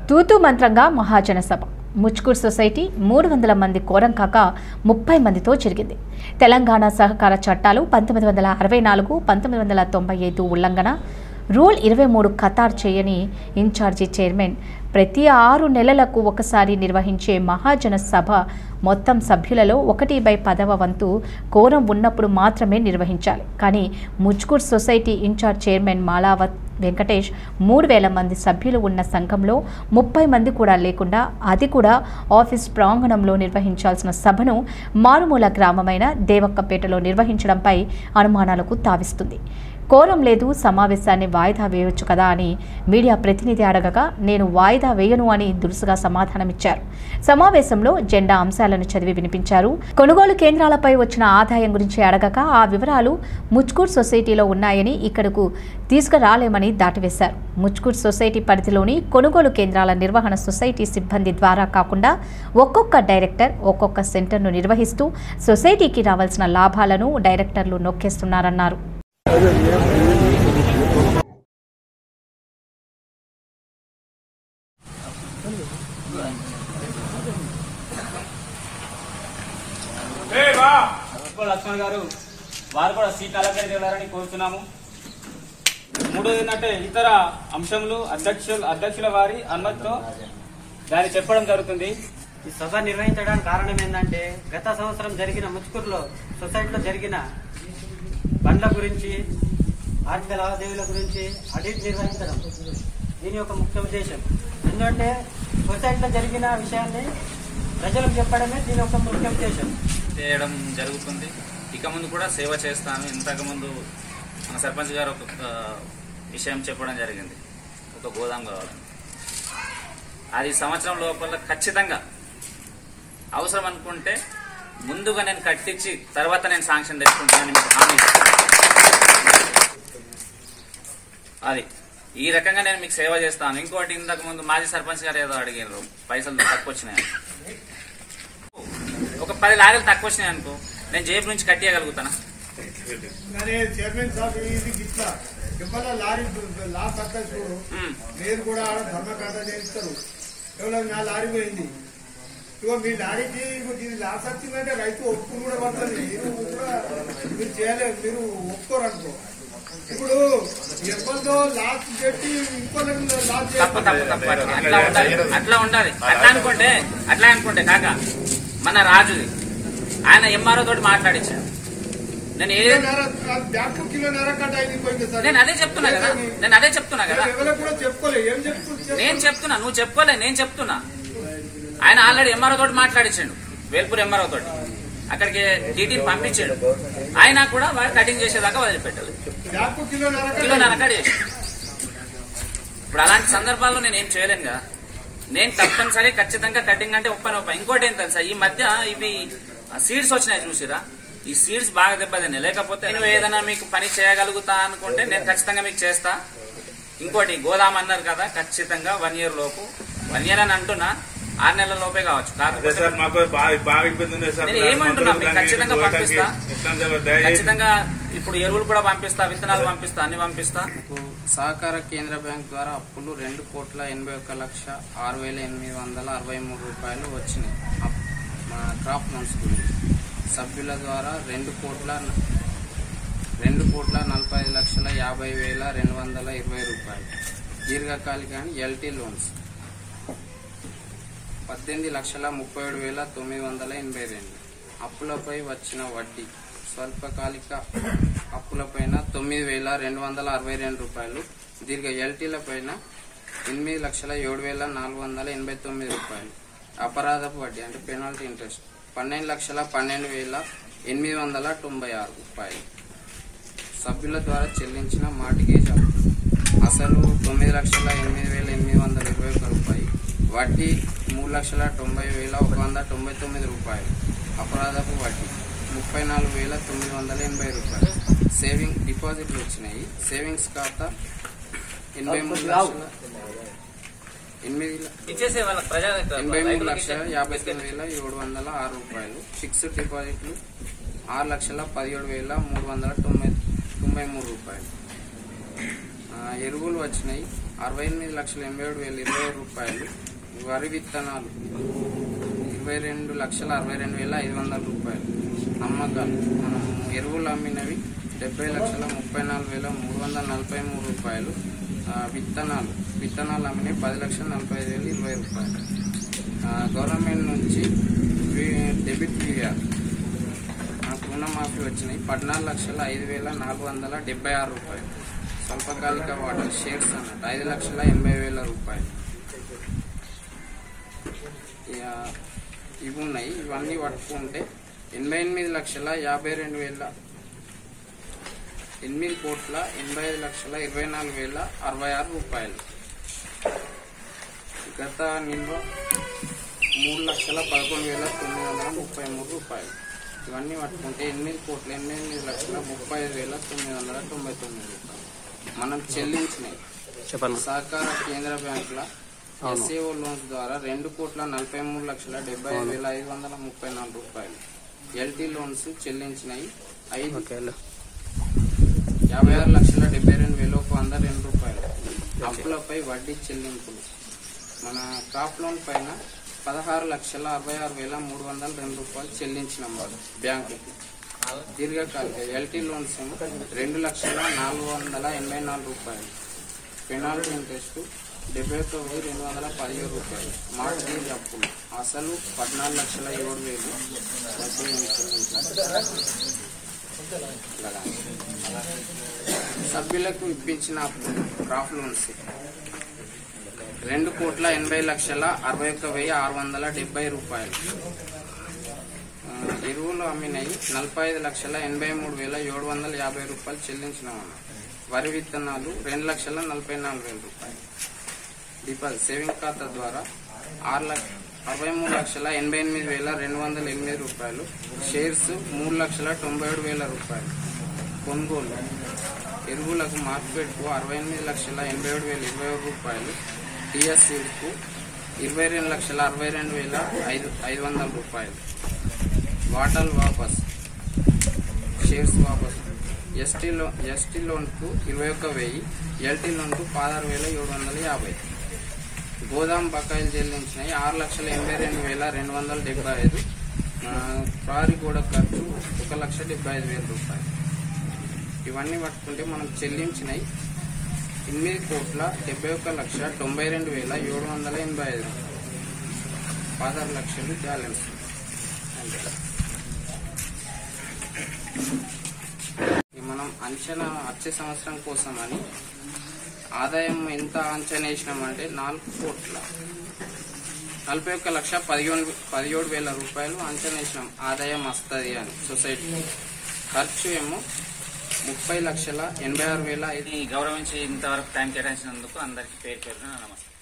తూతూ మంత్రంగా మహాజన సభ ముచ్కూర్ సొసైటీ మూడు వందల మంది కోరం కాక ముప్పై మందితో జరిగింది తెలంగాణ సహకార చట్టాలు పంతొమ్మిది వందల అరవై నాలుగు పంతొమ్మిది వందల తొంభై ఐదు ఉల్లంఘన రూల్ ఇరవై మూడు ఖతార్ చేయని ఇన్ఛార్జి చైర్మన్ ప్రతి ఆరు నెలలకు ఒకసారి నిర్వహించే మహాజన సభ మొత్తం సభ్యులలో ఒకటి బై పదవ వంతు కోరం ఉన్నప్పుడు మాత్రమే నిర్వహించాలి కానీ Mujkur society in charge chairman Malavath Venkatesh మూడు వేల మంది సభ్యులు ఉన్న సంఘంలో ముప్పై మంది కూడా లేకుండా అది కూడా ఆఫీస్ ప్రాంగణంలో నిర్వహించాల్సిన సభను మారుమూల గ్రామమైన దేవక్కపేటలో నిర్వహించడంపై అనుమానాలకు తావిస్తుంది కోరం లేదు సమావేశాన్ని వాయిదా వేయొచ్చు కదా అని మీడియా ప్రతినిధి అడగగా నేను వాయిదా వేయను అని దురుసుగా సమాధానమిచ్చారు సమావేశంలో జెండా అంశాలను చదివి వినిపించారు కొనుగోలు కేంద్రాలపై వచ్చిన ఆదాయం గురించి అడగగా ఆ వివరాలు ముచ్కూర్ సొసైటీలో ఉన్నాయని ఇక్కడకు తీసుకురాలేమని దాటివేశారు ముచ్కూర్ సొసైటీ పరిధిలోని కొనుగోలు కేంద్రాల నిర్వహణ సొసైటీ సిబ్బంది ద్వారా కాకుండా ఒక్కొక్క డైరెక్టర్ ఒక్కొక్క సెంటర్ను నిర్వహిస్తూ సొసైటీకి రావాల్సిన లాభాలను డైరెక్టర్లు నొక్కేస్తున్నారన్నారు ఉప్పల్ లక్ష్మణ్ గారు వారు కూడా సీట్ అలంకరించాలని కోరుతున్నాము మూడోది ఏంటంటే ఇతర అంశములు అధ్యక్షులు అధ్యక్షుల వారి అనుమతితో దాన్ని చెప్పడం జరుగుతుంది ఈ సభ నిర్వహించడానికి కారణం ఏంటంటే గత సంవత్సరం జరిగిన ముచ్కూరులో సొసైటీలో జరిగిన బండ్ల గురించి ఆర్థిక లావాదేవీల గురించి ఆడిట్ నిర్వహించడం దీని యొక్క ముఖ్య ఉద్దేశం ఎందుకంటే సొసైటీలో జరిగిన విషయాన్ని ప్రజలకు చెప్పడమే దీని యొక్క ముఖ్య ఉద్దేశం చేయడం జరుగుతుంది ఇక ముందు కూడా సేవ చేస్తాను ఇంతకు ముందు మన సర్పంచ్ గారు ఒక ఆ, విషయం చెప్పడం జరిగింది ఒక గోదాం కావాలని అది సంవత్సరం లోపల ఖచ్చితంగా అవసరం అనుకుంటే ముందుగా నేను కట్టించి తర్వాత నేను శాంక్షన్ తెచ్చుకుంటానని మీకు హామీ ఇస్తున్నాను. అది ఈ రకంగా నేను మీకు సేవ చేస్తాను ఇంకోటి ఇంతకు ముందు మాజీ సర్పంచ్ గారు ఏదో అడిగారు పైసలు తక్కువ వచ్చినాయి ఒక పది లారీలు తక్కువ వచ్చినాయి అనుకో నేను జేబు నుంచి కట్టియగలుగుతానా అరే చైర్మన్ సాబ్ ఇది గిట్లా ఇవాళ లారీ లాస్ అక్కడ చూడు మ్మ్. మీరు కూడా ఆడ ధర్మకాండ చేయిస్తారు ఎవరో నా లారీ పోయింది ఇగో మీ లారీకి ఇగో ఇది లాస్ వచ్చిందంటే రైతు ఒప్పుకుని కూడా పడుతుంది మీరు కూడా మీరు చేయలేదు మీరు ఒప్పుకోరు అనుకో ఇప్పుడు ఎవరితో లాస్ పెట్టి ఇంకో లాస్ తప్పు తప్పు తప్పు అట్లా అట్లా ఉండాలి అట్లా ఉండాలి అట్లా అనుకుంటే అట్లా అనుకుంటే కాక మన రాజుది ఆయన ఎంఆర్ఓ తోటి మాట్లాడించాడు నేను ఏ బ్యాక్ కిలో నర కట్ అయింది పోయింది సార్ నేను అదే చెప్తున్నా కదా నేను అదే చెప్తున్నా కదా ఎవరికి కూడా చెప్పుకోలేదు ఏం చెప్తున్నారు నేను చెప్తున్నా నువ్వు చెప్పుకోలే నేను చెప్తున్నా ఆయన ఆల్రెడీ ఎంఆర్ఓ తోటి మాట్లాడించాడు వేల్పూర్ ఎంఆర్ఓ తోటి అక్కడికి డీటీని పంపించాడు ఆయన కూడా వాడు కటింగ్ చేసేదాకా వదిలిపెట్టాలి బ్యాక్ కిలో నర కిలో నరకడి ఇప్పుడు అలాంటి సందర్భాల్లో నేను ఏం చేయలేను కదా నేను తప్పనిసరి ఖచ్చితంగా కటింగ్ అంటే ఒప్పని ఒప్ప ఇంకోటి ఏం తెలుసా ఈ మధ్య ఇవి సీడ్స్ వచ్చినాయి చూసిరా ఈ సీడ్స్ బాగా దెబ్బతిన్నాయి లేకపోతే నేను ఏదైనా మీకు పని చేయగలుగుతా అనుకుంటే నేను ఖచ్చితంగా మీకు చేస్తా ఇంకోటి గోదాం అన్నారు కదా ఖచ్చితంగా వన్ ఇయర్ లోపు వన్ ఇయర్ అని అంటున్నా ఆరు నెలల లోపే కావచ్చు అదే కాకపోతే సార్ మాకు బాగా బాగా ఇబ్బంది ఉంది సార్ నేను ఏమంటున్నా మీకు ఖచ్చితంగా పంపిస్తా ఎట్లా సార్ దయచేసి ఖచ్చితంగా ఇప్పుడు ఎరువులు కూడా పంపిస్తా విత్తనాలు పంపిస్తా అన్ని పంపిస్తా నాకు సహకార కేంద్ర బ్యాంక్ ద్వారా అప్పులు రెండు కోట్ల ఎనభై ఒక్క లక్ష ఆరు వేల ఎనిమిది వందల అరవై మూడు రూపాయలు వచ్చినాయి అప్- మా క్రాప్ లోన్స్ గురించి సభ్యుల ద్వారా రెండు కోట్ల న- రెండు కోట్ల నలభై ఐదు లక్షల యాభై వేల రెండు వందల ఇరవై రూపాయలు దీర్ఘకాలిక ఎల్టీ లోన్స్ పద్దెనిమిది లక్షల ముప్పై ఏడు వేల తొమ్మిది వందల ఎనభై రెండు అప్పులపై వచ్చిన వడ్డీ స్వల్పకాలిక అప్పులపైన తొమ్మిది వేల రెండు వందల అరవై రెండు రూపాయలు దీర్ఘ ఎల్టీల పైన ఎనిమిది లక్షల ఏడు వేల నాలుగు వందల ఎనభై తొమ్మిది రూపాయలు అపరాధపు వడ్డీ అంటే పెనాల్టీ ఇంట్రెస్ట్ పన్నెండు లక్షల పన్నెండు వేల ఎనిమిది వందల తొంభై ఆరు రూపాయలు సభ్యుల ద్వారా చెల్లించిన మార్టిగేజ్ అప్పు అసలు తొమ్మిది లక్షల ఎనిమిది వేల ఎనిమిది వందల ఇరవై ఒక్క రూపాయి వడ్డీ మూడు లక్షల తొంభై వేల ఒక వంద తొంభై తొమ్మిది రూపాయలు అపరాధపు వడ్డీ ముప్పై నాలుగు వేల తొమ్మిది వందల ఎనభై రూపాయలు సేవింగ్ డిపాజిట్లు వచ్చినాయి సేవింగ్స్ ఖాతా ఎనభై మూడు లక్షల ఎనిమిది ల- ఇచ్చేసే వాళ్ళ ప్రజా ఎనభై మూడు రైతులకి లక్షల యాభై తొమ్మిది వేల ఏడు వందల ఆరు రూపాయలు ఫిక్స్డ్ డిపాజిట్లు ఆరు లక్షల పదిహేడు వేల మూడు వందల తొంభై తొంభై మూడు రూపాయలు ఆ, ఎరువులు వచ్చినాయి అరవై ఎనిమిది లక్షల ఎనభై ఏడు వేల ఇరవై రూపాయలు వరి విత్తనాలు ఇరవై రెండు లక్షల అరవై రెండు వేల ఐదు వందల రూపాయలు అమ్మకాలు మనం ఎరువులు అమ్మినవి డెబ్బై లక్షల ముప్పై నాలుగు వేల మూడు వందల నలభై మూడు రూపాయలు ఆ, విత్తనాలు విత్తనాలు అమ్మినవి పది లక్షల నలభై ఐదు వేల ఇరవై రూపాయలు ఆ, గవర్నమెంట్ నుంచి వి- డెబిట్ విఆర్ నాకు రుణమాఫీ వచ్చినాయి పద్నాలుగు లక్షల ఐదు వేల నాలుగు వందల డెబ్బై ఆరు రూపాయలు స్వల్పకాలిక వాటర్ షేర్స్ అన్నట్టు ఐదు లక్షల ఎనభై వేల రూపాయలు ఇక ఇవి ఉన్నాయి ఇవన్నీ పట్టుకుంటే ఎనభై ఎనిమిది లక్షల యాభై రెండు వేల ఎనిమిది కోట్ల ఎనభై ఐదు లక్షల ఇరవై నాలుగు వేల అరవై ఆరు రూపాయలు గత నిల్వ మూడు లక్షల పదకొండు వేల తొమ్మిది వందల ముప్పై మూడు రూపాయలు ఇవన్నీ పట్టుకుంటే ఎనిమిది కోట్ల ఎనభై ఎనిమిది లక్షల ముప్పై ఐదు వేల తొమ్మిది వందల తొంభై తొమ్మిది రూపాయలు మనం చెల్లించినాయి చెప్పండి సహకార కేంద్ర బ్యాంకుల ఎస్ఏఓ లోన్స్ ద్వారా రెండు కోట్ల నలభై మూడు లక్షల డెబ్బై ఐదు వేల ఐదు వందల ముప్పై నాలుగు రూపాయలు ఎల్టీ లోన్స్ చెల్లించినాయి ఐదు ఓకే వెళ్ళు. యాభై ఆరు లక్షల డెబ్బై రెండు వేల ఒక వంద రెండు రూపాయలు అప్పులపై వడ్డీ చెల్లింపులు మన క్రాప్ లోన్ పైన పదహారు లక్షల అరవై ఆరు వేల మూడు వందల రెండు రూపాయలు చెల్లించినాం వాళ్ళు బ్యాంకుకి దీర్ఘకాలిక ఎల్టీ లోన్స్ ఏమో రెండు లక్షల నాలుగు వందల ఎనభై నాలుగు రూపాయలు పెనాల్టీ ఇంట్రెస్ట్ డెబ్బై తొమ్మిది రెండు వందల పదిహేడు రూపాయలు మార్గేజ్ అప్పులు అసలు పద్నాలుగు లక్షల ఏడు వేలు వడ్డీ చెల్లించాలి ఇలాగా. సభ్యులకు ఇప్పించిన అప్పులు క్రాప్ లోన్స్ రెండు కోట్ల ఎనభై లక్షల అరవై ఒక్క వెయ్యి ఆరు వందల డెబ్బై రూపాయలు ఆ, ఎరువులు అమ్మినవి నలభై ఐదు లక్షల ఎనభై మూడు వేల ఏడు వందల యాభై రూపాయలు చెల్లించినామన్న వరి విత్తనాలు రెండు లక్షల నలభై నాలుగు వేల రూపాయలు డిపాజిట్ సేవింగ్ ఖాతా ద్వారా ఆరు లక్ష అరవై మూడు లక్షల ఎనభై ఎనిమిది వేల రెండు వందల ఎనిమిది రూపాయలు షేర్స్ మూడు లక్షల తొంభై ఏడు వేల రూపాయలు కొనుగోలు ఎరువులకు మార్కెట్కు అరవై ఎనిమిది లక్షల ఎనభై ఏడు వేల ఇరవై ఏడు రూపాయలు టీఎస్సీకు ఇరవై రెండు లక్షల అరవై రెండు వేల ఐదు ఐదు వందల రూపాయలు వాటల్ వాపస్ షేర్స్ వాపస్ ఎస్టీ లోన్ ఎస్టీ లోన్కు ఇరవై ఒక్క వెయ్యి ఎల్టీ లోన్కు పదహారు వేల ఏడు వందల యాభై గోదాం బకాయిలు చెల్లించినాయి ఆరు లక్షల ఎనభై రెండు వేల రెండు వందల డెబ్బై ఐదు ఆ, ప్రారి గోడ ఖర్చు ఒక లక్ష డెబ్బై ఐదు వేల రూపాయలు ఇవన్నీ పట్టుకుంటే మనం చెల్లించినాయి ఎనిమిది కోట్ల డెబ్బై ఒక్క లక్ష తొంభై రెండు వేల ఏడు వందల ఎనభై ఐదు పదహారు లక్షలు బ్యాలెన్స్ అంతే. ఇక మనం అంచనా వచ్చే సంవత్సరం కోసం అని ఆదాయం ఎంత అంచనా వేసినామంటే నాలుగు కోట్ల నలభై ఒక్క లక్ష పదిహేను పదిహేడు వేల రూపాయలు అంచనా వేసినాం ఆదాయం వస్తుంది అని సొసైటీ ఖర్చు ఏమో ముప్పై లక్షల ఎనభై ఆరు వేల ఐదు ఇది గౌరవించి ఇంతవరకు టైం కేటాయించినందుకు అందరికీ పేరు పేరున నమస్తే